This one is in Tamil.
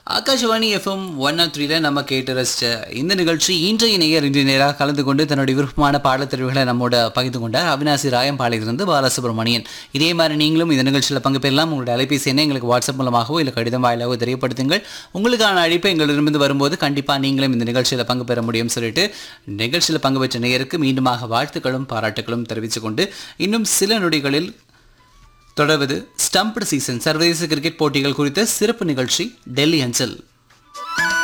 ஆகாஷவாணி எஃப்எம் ஒன் ஆர் த்ரீல நம்ம கேட்டு ரசிச்ச இந்த நிகழ்ச்சி இன்றைய நேயர் இன்றைய நேராக கலந்து கொண்டு தன்னுடைய விருப்பமான பாடத்தெரிவுகளை நம்மோட பகிர்ந்து கொண்டார் அவினாசி ராயம்பாளையிலிருந்து பாலசுப்ரமணியன் இதே மாதிரி நீங்களும் இந்த நிகழ்ச்சியில் பங்கு பெறலாம் உங்களுடைய அலைபேசி எண்ணை எங்களுக்கு வாட்ஸ்அப் மூலமாகவோ இல்லை கடிதம் வாயிலாகவோ தெரியப்படுத்துங்கள் உங்களுக்கான அழைப்பு எங்களிடமிருந்து வரும்போது கண்டிப்பாக நீங்களும் இந்த நிகழ்ச்சியில் பங்கு பெற முடியும்னு சொல்லிட்டு நிகழ்ச்சியில் பங்கு பெற்ற நேயருக்கு மீண்டுமாக வாழ்த்துக்களும் பாராட்டுகளும் தெரிவித்துக் கொண்டு இன்னும் சில நொடிகளில் தொடர்வது ஸ்டம்ப்டு சீசன் சர்வதேச கிரிக்கெட் போட்டிகள் குறித்த சிறப்பு நிகழ்ச்சி டெல்லி அஞ்சல்